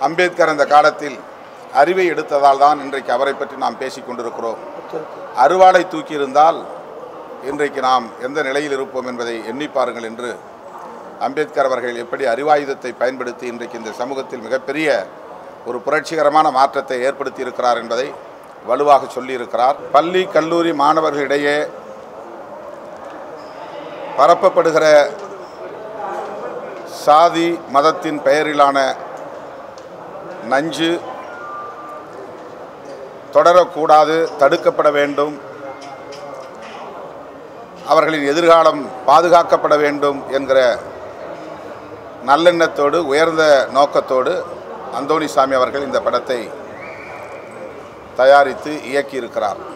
அம்பேத்கர் அந்த காலத்தில் அறிவை எடுத்ததால் தான் இன்றைக்கு அவரை பற்றி நாம் பேசிக் கொண்டிருக்கிறோம் அருவாளை தூக்கியிருந்தால் இன்றைக்கு நாம் எந்த நிலையில் இருப்போம் என்பதை எண்ணி பாருங்கள் என்று அம்பேத்கர் அவர்கள் எப்படி அறிவாயுதத்தை பயன்படுத்தி இன்றைக்கு இந்த சமூகத்தில் மிகப்பெரிய ஒரு புரட்சிகரமான மாற்றத்தை ஏற்படுத்தி இருக்கிறார் என்பதை வலுவாக சொல்லியிருக்கிறார் பள்ளி கல்லூரி மாணவர்களிடையே பரப்பப்படுகிற சாதி மதத்தின் பெயரிலான நஞ்சு தொடரக்கூடாது தடுக்கப்பட வேண்டும் அவர்களின் எதிர்காலம் பாதுகாக்கப்பட வேண்டும் என்கிற நல்லெண்ணத்தோடு உயர்ந்த நோக்கத்தோடு அந்தோணிசாமி அவர்கள் இந்த படத்தை தயாரித்து இயக்கியிருக்கிறார்